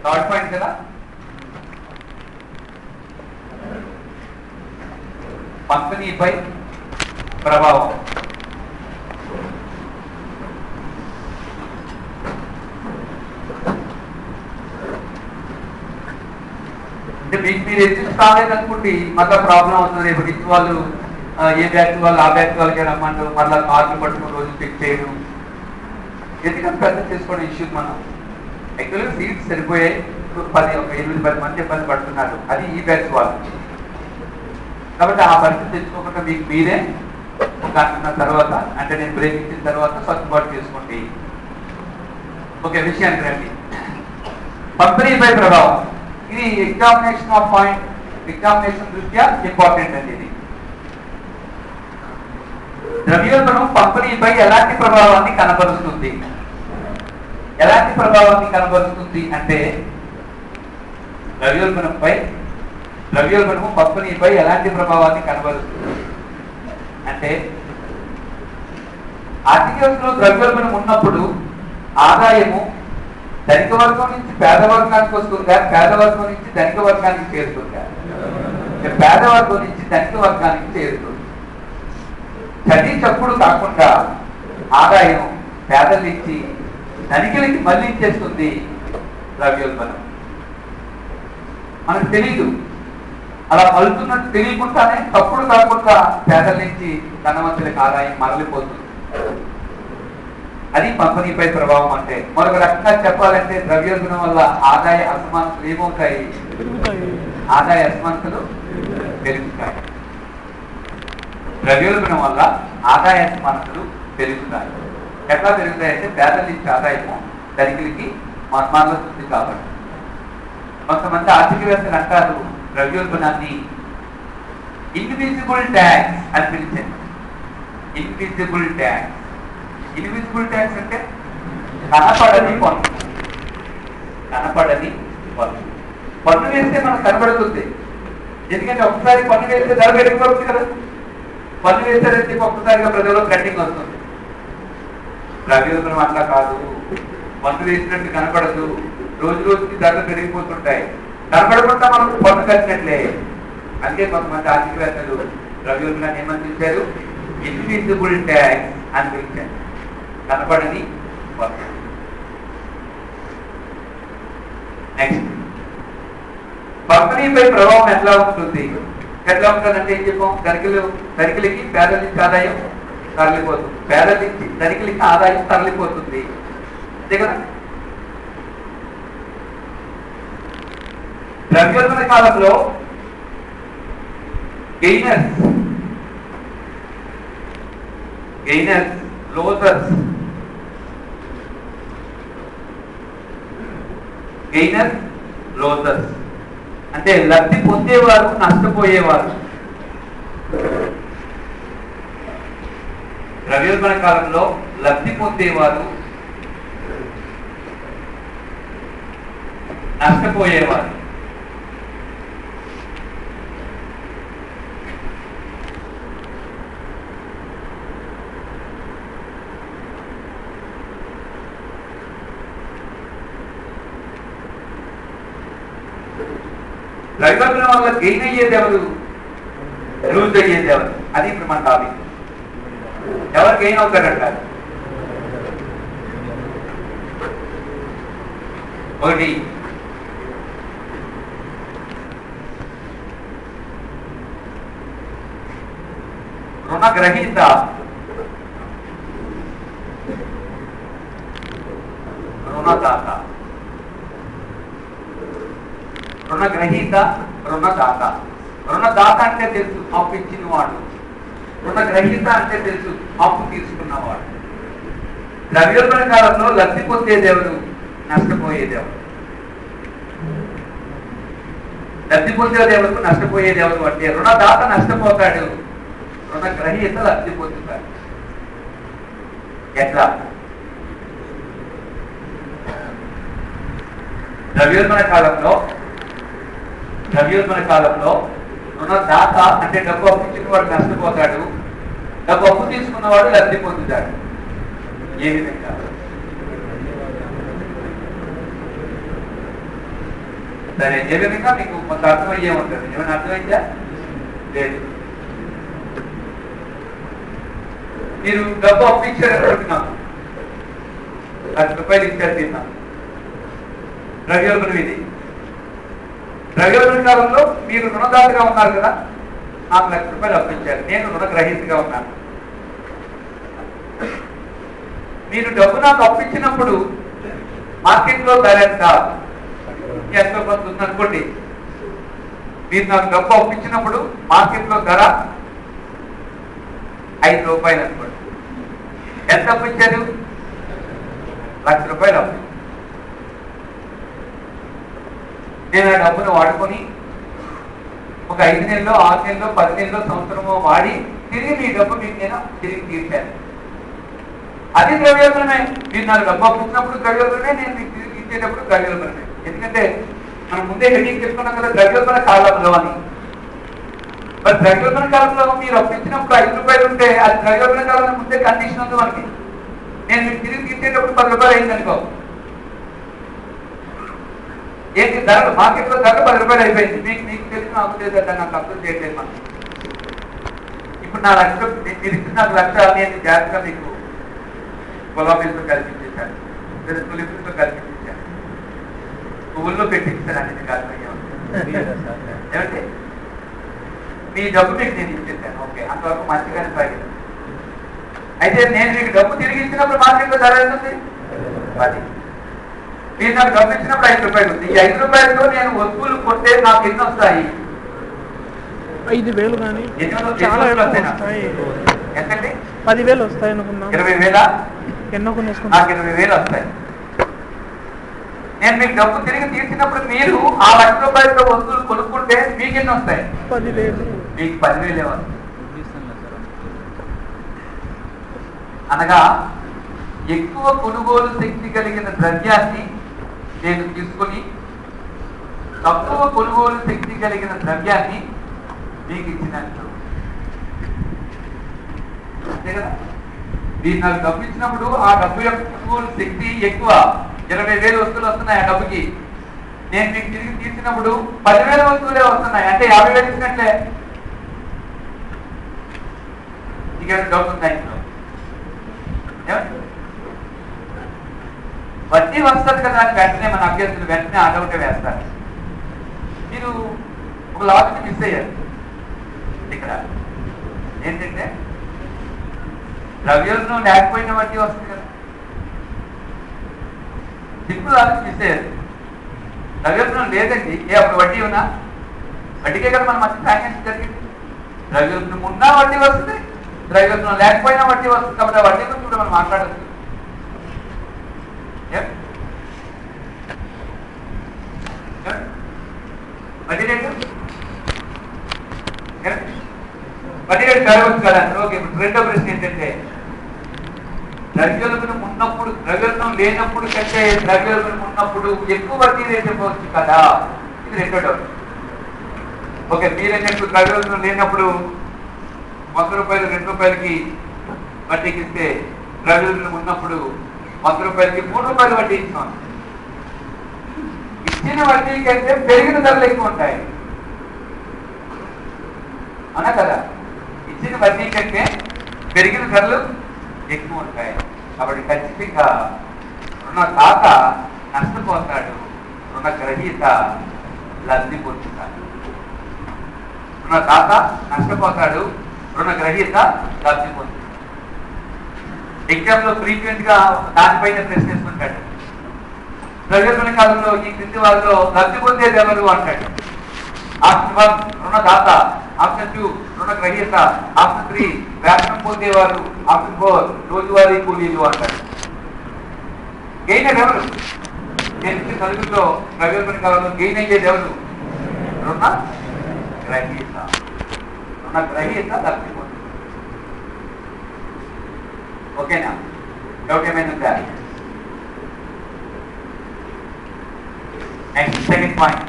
Third point కదా పంపిణీపై ప్రభావం అంటే మీకు మీరు ఎగ్జిస్ట్ కాలేదనుకోండి మళ్ళీ ప్రాబ్లం అవుతుంది రేపు ఇచ్చి వాళ్ళు ఆ, ఏ బ్యాచ్ వాళ్ళు ఆ బ్యాచ్ వాళ్ళకి రమ్మంటారు మళ్ళీ కార్డులు పట్టుకుని రోజు చెక్ చేయడం ఎందుకంటే పెద్ద చేసుకోవడం ఇష్యూ మనం యాక్చువల్గా సీట్స్ సరిపోయాయి ఇప్పుడు పది ఒక ఎనిమిది పది మంది ఇబ్బంది పడుతున్నారు అది ఈ బ్యాచ్ వాళ్ళు కాబట్టి ఆ పరిస్థితి తెచ్చుకోకుండా మీకు మీరే ఒక గంట తర్వాత అంటే నేను బ్రేక్ ఇచ్చిన తర్వాత సర్దుబాటు చేసుకోండి ఓకే విషయానికి రండి పంపిణీపై ప్రభావం ఇది ఎగ్జామినేషన్ ఆఫ్ పాయింట్ ఎగ్జామినేషన్ దృష్ట్యా ఇంపార్టెంట్ అండి ఇది ద్రవ్యోల్బణం పంపిణీపై ఎలాంటి ప్రభావాన్ని కనబరుస్తుంది ఎలాంటి ప్రభావాన్ని కనబరుస్తుంది అంటే ద్రవ్యోల్బణంపై ద్రవ్యోల్బణము పంపిణీపై ఎలాంటి ప్రభావాన్ని కనబరుస్తుంది అంటే ఆర్థిక వ్యవస్థలో ద్రవ్యోల్బణం ఉన్నప్పుడు ఆదాయము ధనిక వర్గం నుంచి పేద వర్గానికి వస్తుందా పేద వర్గం నుంచి ధనిక వర్గానికి చేరుతుందా అంటే పేద వర్గం నుంచి ధనిక వర్గానికి చేరుతుంది చదివి చప్పుడు కాకుండా ఆదాయం పేదల నుంచి ధనికులకి మళ్ళించేస్తుంది ద్రవ్యోల్బణం మనకు తెలీదు అలా మలుతున్నట్టు తెలియకుండానే తప్పుడు కాకుండా పేదల నుంచి ధనవంతులకు ఆదాయం మరలిపోతుంది అది పంపిణీపై ప్రభావం అంటే మరొక రకంగా చెప్పాలంటే ద్రవ్యోల్బణం వల్ల ఆదాయ అసమానతలు ఏమవుతాయి ఆదాయ అసమానతలు పెరుగుతాయి ద్రవ్యోల్బణం వల్ల ఆదాయ అసమానతలు పెరుగుతాయి ఎట్లా పెరుగుతాయంటే పేదల నుంచి ఆదాయము ధనికులకి మరణాలవుతుంది కాబట్టి కొంతమంది ఆర్థికవేత్తలు అంటారు ద్రవ్యోల్బణాన్ని ఇన్విజిబుల్ ట్యాక్స్ అని పిలిచారు ఇన్విజిబుల్ ట్యాక్స్ ఇన్విజిబుల్ ట్యాక్స్ అంటే కనపడని పన్ను కనపడని పన్ను పన్ను వేస్తే మనకు కనబడుతుంది ఎందుకంటే ఒకసారి పన్ను వేస్తే ధర పెరిగిపోతుంది కదా పన్ను వేస్తారని చెప్పి ఒక్కసారిగా ప్రజల్లో ట్రెండింగ్ వస్తుంది ద్రవ్యోల్బణం అట్లా కాదు పన్ను వేసినట్టు కనపడదు రోజు రోజుకి ధరలు పెరిగిపోతుంటాయి కనపడకుండా మనం పన్ను కట్టినట్లే అందుకే కొంతమంది ఆర్థికవేత్తలు ద్రవ్యోల్బణాన్ని ఏమని పిలిచారు ఇన్విజిబుల్ ట్యాక్స్ అని పిలిచారు కనపడని పన్ను నెక్స్ట్ పంపిణీపై ప్రభావం ఎట్లా ఉంటుంది ఎట్లా ఉంటుందంటే ఏం చెప్పాం ధనికులు ధనికులకి పేదల నుంచి ఆదాయం తరలిపోతుంది పేదల నుంచి ధనికులకి ఆదాయం తరలిపోతుంది అంతే కదా ద్రవ్యోల్బణ కాలంలో gainers gainers losers gainers losers అంటే లబ్ధి పొందేవారు నష్టపోయేవారు ద్రవ్యోల్బణ కాలంలో లబ్ధి పొందేవారు నష్టపోయేవారు ద్రవ్యోల్బణం వల్ల గెయిన్ అయ్యేది ఎవరు లూజ్ అయ్యేది ఎవరు అది ఇప్పుడు మన టాపిక్ ఎవరు గెయిన్ అవుతారంటారు ఒకటి రుణగ్రహీత రుణదాత రుణగ్రహీత రుణదాత రుణదాత అంటే తెలుసు అప్పు ఇచ్చిన వాడు రుణగ్రహీత అంటే తెలుసు అప్పు తీసుకున్నవాడు ద్రవ్యోల్బణ కాలంలో లబ్ధి పొందేదెవరు నష్టపోయేదెవరు లబ్ధి పొందేదెవరు నష్టపోయేదెవరు అంటే రుణదాత నష్టపోతాడు రుణగ్రహీత లబ్ధి పొందుతాడు ఎట్లా ద్రవ్యోల్బణ కాలంలో ద్రవ్యోల్బణ కాలంలో రుణదాత అంటే డబ్బు అప్పు ఇచ్చిన వాడు నష్టపోతాడు డబ్బు అప్పు తీసుకున్నవాడు లబ్ధి పొందుతాడు ఏ విధంగా సరే ఏ విధంగా మీకు కొంత అర్థమయ్యే ఉంటుంది ఏమైనా అర్థమైందా లేదు మీరు డబ్బు అప్పించారు అనుకుంటున్నాం లక్ష రూపాయలు ఇచ్చారు తిన్నాం ద్రవ్యోల్బణం ఇది ద్రవ్యోల్బణ కాలంలో మీరు రుణదాతగా ఉన్నారు కదా నాకు లక్ష రూపాయలు అప్పించారు నేను రుణగ్రహీతగా ఉన్నాను మీరు డబ్బు నాకు అప్పించినప్పుడు మార్కెట్లో ధర ఎంత ఎంతో కొంత ఉందనుకోండి మీరు నాకు డబ్బు అప్పించినప్పుడు మార్కెట్లో ధర ఐదు రూపాయలు అనుకోండి ఎంత అప్పించారు లక్ష రూపాయలు అప్పు నేను ఆ డబ్బును వాడుకొని ఒక ఐదు నెలలో ఆరు నెలలో పది నెలలో సంవత్సరమో వాడి తిరిగి మీ డబ్బు మీకు నేను తిరిగి తీర్చాను అది ద్రవ్యోల్బణమే మీరు నాకు డబ్బు అప్పించినప్పుడు ద్రవ్యోల్బణమే నేను మీకు తిరిగి ఇచ్చేటప్పుడు ద్రవ్యోల్బణమే ఎందుకంటే మనం ముందే హెడింగ్ చెప్పుకున్నాం కదా ద్రవ్యోల్బణ కాలంలో అని మరి ద్రవ్యోల్బణ కాలంలో మీరు అప్పించినప్పుడు ఐదు రూపాయలు ఉంటే అది ద్రవ్యోల్బణ కాలంలో ముందే కండిషన్ ఉంది మనకి నేను మీకు తిరిగి తీర్చేటప్పుడు పది రూపాయలు అయింది అనుకో ఏంటి ధరలు మార్కెట్లో ధరలు పది రూపాయలు అయిపోయింది మీకు మీకు తెలిసి నాకు తెలియదు అంటే నాకు అర్థం చేయట్లేదు మనం ఇప్పుడు నా లక్ష మీ- మీరు ఇచ్చిన నాకు లక్ష నేను జాగ్రత్తగా మీకు గులాబీలతో కల్పించేశాను లేదా తులిపులతో కల్పించేశాను పువ్వుల్లో పెట్టించాను అనేది కాదు ఏమంటే మీ డబ్బు మీకు నేను ఇచ్చేసాను ఓకే అంతవరకు మంచిగానే సాగింది అయితే నేను మీకు డబ్బు తిరిగి ఇచ్చినప్పుడు మార్కెట్లో ధర ఎంత ఉంది పది మీరు నాకు డబ్బు ఇచ్చినప్పుడు ఐదు రూపాయలు ఉంది ఈ ఐదు రూపాయలతో నేను వస్తువులు కొంటే నాకు ఎన్ని వస్తాయి ఐదు వేలు కానీ ఎన్ని వందలు- చాలా ఎన్ని వందలు ఎక్కువ వస్తాయి వస్తాయి ఎంతండి పదివేలు వస్తాయి అనుకున్నాం ఇరవై వేల ఎన్నో కొనేసుకున్నాం నాకు ఇరవై వేలు వస్తాయి నేను మీకు డబ్బు తిరిగి తీర్చినప్పుడు మీరు ఆ లక్ష రూపాయలతో వస్తువులు కొనుక్కుంటే మీకు ఎన్ని వస్తాయి పదివేలు మీకు పదివేలే వస్తాయి అనగా ఎక్కువ కొనుగోలు శక్తి కలిగిన ద్రవ్యాన్ని నేను తీసుకుని తక్కువ కొనుగోలు శక్తి కలిగిన ద్రవ్యాన్ని మీకు ఇచ్చినట్లు అంతే కదా మీరు నాకు డబ్బు ఇచ్చినప్పుడు ఆ డబ్బు యొక్క కొనుగోలు శక్తి ఎక్కువ ఇరవై వేలు వస్తువులు వస్తున్నాయి ఆ డబ్బుకి నేను మీకు తిరిగి తీర్చినప్పుడు పదివేల వస్తువులే వస్తున్నాయి అంటే యాభై వేలు ఇచ్చినట్లే నీకేమైనా డౌట్ ఉందా ఇంట్లో ఏమండి? వడ్డీ వస్తుంది కదా అని వెంటనే మన అభ్యర్థులు వెంటనే ఆ డౌటే వేస్తారు మీరు ఒక లాజిక్ మిస్ అయ్యారు ఇక్కడ ఏంటంటే ద్రవ్యోల్బణం లేకపోయిన వడ్డీ వస్తుంది కదా సింపుల్ లాజిక్ మిస్ అయ్యారు ద్రవ్యోల్బణం లేదండి ఏ అప్పుడు వడ్డీ ఉన్నా వడ్డీకే కదా మన మధ్య ఫైనాన్స్ జరిగింది ద్రవ్యోల్బణం ఉన్నా వడ్డీ వస్తుంది ద్రవ్యోల్బణం లేకపోయినా వడ్డీ వస్తుంది కాబట్టి ఆ వడ్డీ గురించి కూడా మనం మాట్లాడచ్చు ఏం? ఏం? వడ్డీ రేటు ఏం? వడ్డీ రేటు పెరగచ్చు కదా ఓకే ఇప్పుడు రెండో ప్రశ్న ఏంటంటే ద్రవ్యోల్బణం ఉన్నప్పుడు ద్రవ్యోల్బణం లేనప్పుడు కంటే ద్రవ్యోల్బణం ఉన్నప్పుడు ఎక్కువ వడ్డీ రేటు ఇవ్వచ్చు కదా ఇది రెండో డౌట్ ఓకే మీరేంటంటే ద్రవ్యోల్బణం లేనప్పుడు వంద రూపాయలు రెండు రూపాయలకి వడ్డీకి ఇస్తే ద్రవ్యోల్బణం ఉన్నప్పుడు వంద రూపాయలకి మూడు రూపాయలు వడ్డీ ఇస్తాం ఇచ్చిన వడ్డీ కంటే పెరిగిన ధరలు ఎక్కువ ఉంటాయి అవునా కదా ఇచ్చిన వడ్డీ కంటే పెరిగిన ధరలు ఎక్కువ ఉంటాయి కాబట్టి ఖచ్చితంగా రుణదాత నష్టపోతాడు రుణగ్రహీత లబ్ధి పొందుతాడు రుణదాత నష్టపోతాడు రుణగ్రహీత లబ్ధి పొందుతాడు ఎగ్జామ్ లో ఫ్రీక్వెంట్ గా దానిపైన ప్రశ్నిస్తుంటాడు ద్రవ్యోల్బణ కాలంలో ఈ క్రింది వారిలో లబ్ధి పొందేది ఎవరు అంటాడు ఆప్షన్ వన్ రుణదాత ఆప్షన్ టూ రుణగ్రహీత ఆప్షన్ త్రీ వేతనం పొందేవారు ఆప్షన్ ఫోర్ రోజువారీ కూలీలు అంటారు గెయినర్ ఎవరు నేను ఇచ్చిన చదువులో ద్రవ్యోల్బణ కాలంలో గెయిన్ అయ్యేది ఎవరు రుణ గ్రహీత రుణ గ్రహీత లబ్ధి పొందేది ఓకేనా డౌట్ ఏమైనా ఉందా నెక్స్ట్ సెకండ్ పాయింట్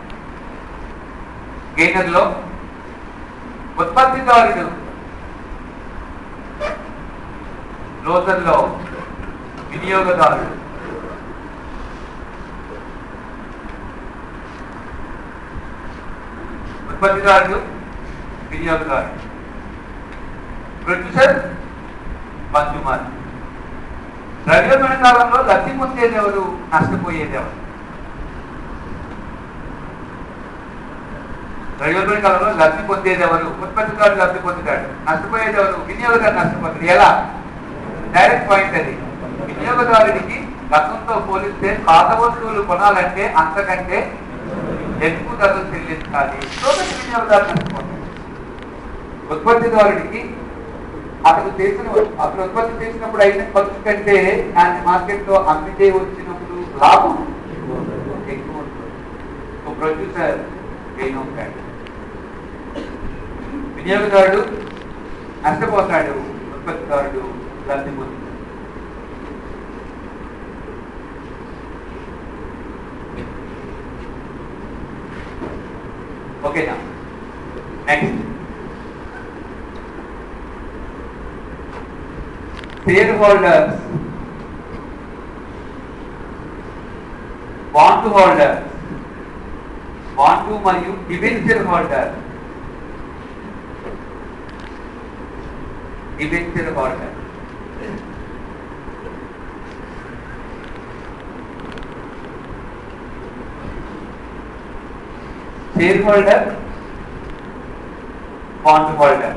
గెయినర్ లో ఉత్పత్తిదారుడు లోతల్లో వినియోగదారుడు ఉత్పత్తిదారుడు వినియోగదారుడు ప్రొడ్యూసర్ కన్స్యూమర్ ద్రవ్యోల్బణ కాలంలో లబ్ధి పొందేది ఎవరు నష్టపోయేది ఎవరు ద్రవ్యోల్బణ కాలంలో లబ్ధి పొందేది ఎవరు ఉత్పత్తిదారుడు లబ్ధి పొందుతాడు నష్టపోయేది ఎవరు వినియోగదారు నష్టపోతుంది ఎలా డైరెక్ట్ పాయింట్ అది వినియోగదారుడికి గతంతో పోలిస్తే పాత వస్తువులు కొనాలంటే అంతకంటే ఎక్కువ ధరలు చెల్లించాలి సో దట్ వినియోగదారు నష్టపోతుంది ఉత్పత్తిదారుడికి అతను చేసిన అతను ఉత్పత్తి చేసినప్పుడు అయిన ఖర్చు కంటే దాన్ని మార్కెట్ లో అమ్మితే వచ్చినప్పుడు లాభం ఎక్కువ ఉంటుంది సో ప్రొడ్యూసర్ గెయిన్ అవుతాడు వినియోగదారుడు నష్టపోతాడు ఉత్పత్తిదారుడు లబ్ధి పొందుతాడు ఓకేనా next shareholders bondholder bond మరియు debenture holder debenture holder shareholder bondholder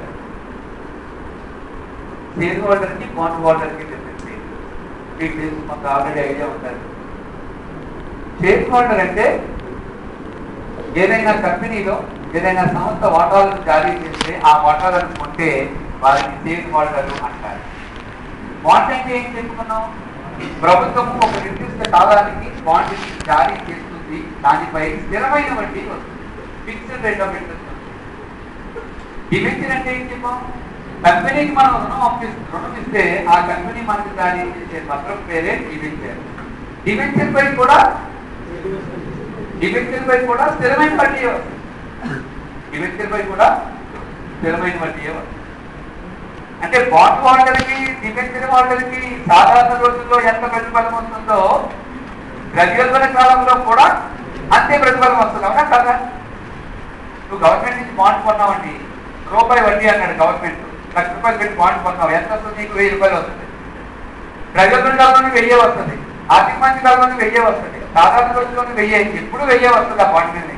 shareholder కి బాండ్ హోల్డర్ కి డిఫరెన్స్ మీకు తెలుసు కొంత ఆల్రెడీ ఐడియా ఉంటుంది షేర్ హోల్డర్ అంటే ఏదైనా కంపెనీలో ఏదైనా సంస్థ వాటాలను జారీ చేస్తే ఆ వాటాలను కొంటే వారిని షేర్ హోల్డర్ అంటారు బాండ్ అంటే ఏం చెప్పుకున్నాం ప్రభుత్వం ఒక నిర్దిష్ట కాలానికి బాండ్ జారీ చేస్తుంది దానిపై స్థిరమైన వడ్డీ వస్తుంది fixed rate of interest debenture అంటే ఏం చెప్పాం కంపెనీకి మనం రుణం అప్పిస్తే రుణం ఇస్తే ఆ కంపెనీ మనకి జారీ చేసే పత్రం పేరే డిబెంచర్ డిబెంచర్ పై కూడా డిబెంచర్ పై కూడా స్థిరమైన వడ్డీ వస్తుంది డిబెంచర్ పై కూడా స్థిరమైన వడ్డీ వస్తుంది అంటే బాండ్ హోల్డర్కి డిబెంచర్ హోల్డర్కి సాధారణ రోజుల్లో ఎంత ప్రతిఫలం వస్తుందో ద్రవ్యోల్బణ కాలంలో కూడా అంతే ప్రతిఫలం వస్తుంది అవునా కదా నువ్వు గవర్నమెంట్ నుంచి బాండ్ కొన్నావండి రూపాయి వడ్డీ అన్నాడు గవర్నమెంట్ లక్ష రూపాయలు పెట్టి బాండ్ కొన్నావు ఎంత వస్తుంది నీకు వెయ్యి రూపాయలు వస్తుంది ప్రజల కాలంలోని వెయ్యే వస్తుంది ఆర్థిక మంచి కాలంలోని వెయ్యే వస్తుంది సాధారణ రోజుల్లోని వెయ్యే ఎప్పుడు వెయ్యే వస్తుంది ఆ బాండ్ మీద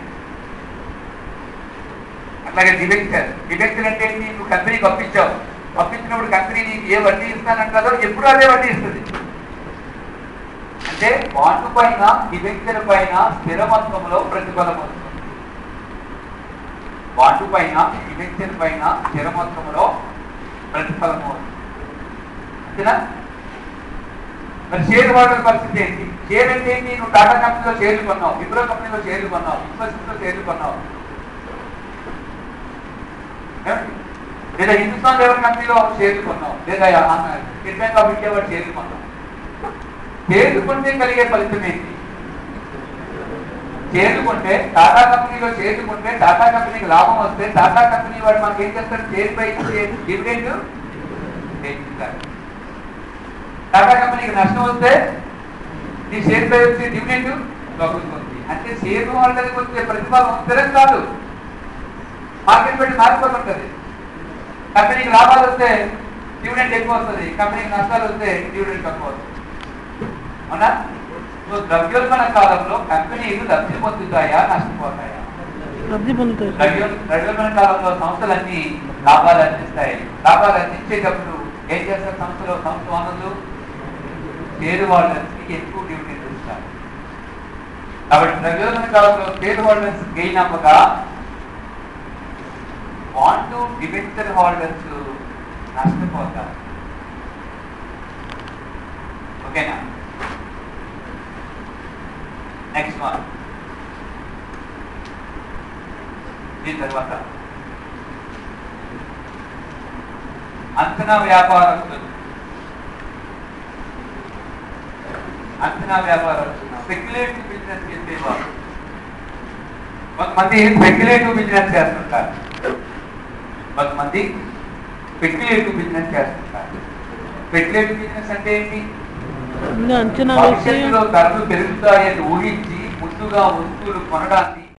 అట్లాగే డిబెంచర్ డిబెంచర్ అంటే ఏంటి నువ్వు కంపెనీకి పంపించావు పంపించినప్పుడు కంపెనీ నీకు ఏ వడ్డీ ఇస్తానంటారో ఎప్పుడు అదే వడ్డీ ఇస్తుంది అంటే బాండ్ పైన డిబెంచర్ పైన స్థిర మొత్తంలో ప్రతిఫలం వస్తుంది బాండ్ పైన డిబెంచర్ పైన స్థిర మొత్తంలో ప్రతిఫలం వస్తుంది అంతేనా మరి షేర్ హోల్డర్ పరిస్థితి ఏంటి షేర్ అంటే ఏంటి నువ్వు టాటా కంపెనీలో షేర్లు కొన్నావు విప్రో కంపెనీలో షేర్లు కొన్నావు ఇన్ఫోసిస్ లో షేర్లు కొన్నావు ఏమండి? లేదా హిందుస్థాన్ లెవెల్ కంపెనీలో షేర్లు కొన్నావు లేదా స్టేట్ బ్యాంక్ ఆఫ్ ఇండియా వాడు షేర్లు కొన్నావు షేర్లు కొంటే కలిగే ఫలితం ఏంటి షేర్లు కొంటే టాటా కంపెనీలో షేర్లు కొంటే టాటా కంపెనీకి లాభం వస్తే టాటా కంపెనీ వాడు మనకి ఏం చేస్తారు షేర్ పై డివిడెండ్ టాటా కంపెనీకి నష్టం వస్తే నీ షేర్ పై వచ్చే డివిడెండ్ తగ్గుతుంది అంటే షేర్ హోల్డర్కి వచ్చే ప్రతిఫలం స్థిరం కాదు మార్కెట్ పెట్టి మారిపోతుంటది కంపెనీకి లాభాలు వస్తే డివిడెండ్ ఎక్కువ వస్తుంది కంపెనీకి నష్టాలు వస్తే డివిడెండ్ తక్కువ వస్తుంది అవునా సో ద్రవ్యోల్బణ కాలంలో కంపెనీలు లబ్ధి పొందుతాయా నష్టపోతాయా లబ్ధి పొందుతాయి ద్రవ్యో ద్రవ్యోల్బణ కాలంలో సంస్థలన్నీ లాభాలు అందిస్తాయి లాభాలు అందించేటప్పుడు ఏం చేస్తారు సంస్థలో సంస్థ వనరులు షేర్ హోల్డర్స్ కి ఎక్కువ డివిడెండ్ ఇస్తారు కాబట్టి ద్రవ్యోల్బణ కాలంలో షేర్ హోల్డర్స్ గెయిన్ అవ్వగా బాండ్ డిబెంచర్ హోల్డర్స్ నష్టపోతారు ఓకేనా నెక్స్ట్ వన్ దీని తర్వాత అంచనా వ్యాపారస్తులు అంచనా వ్యాపారస్తులు స్పెక్యులేటివ్ బిజినెస్ చేసేవారు కొంతమంది స్పెక్యులేటివ్ బిజినెస్ చేస్తుంటారు కొంతమంది స్పెక్యులేటివ్ బిజినెస్ చేస్తుంటారు స్పెక్యులేటివ్ బిజినెస్ అంటే ఏంటి ఇంకా అంచనా వేసి భవిష్యత్తులో ధరలు పెరుగుతాయని ఊహించి ముందుగా వస్తువులు కొనడాన్ని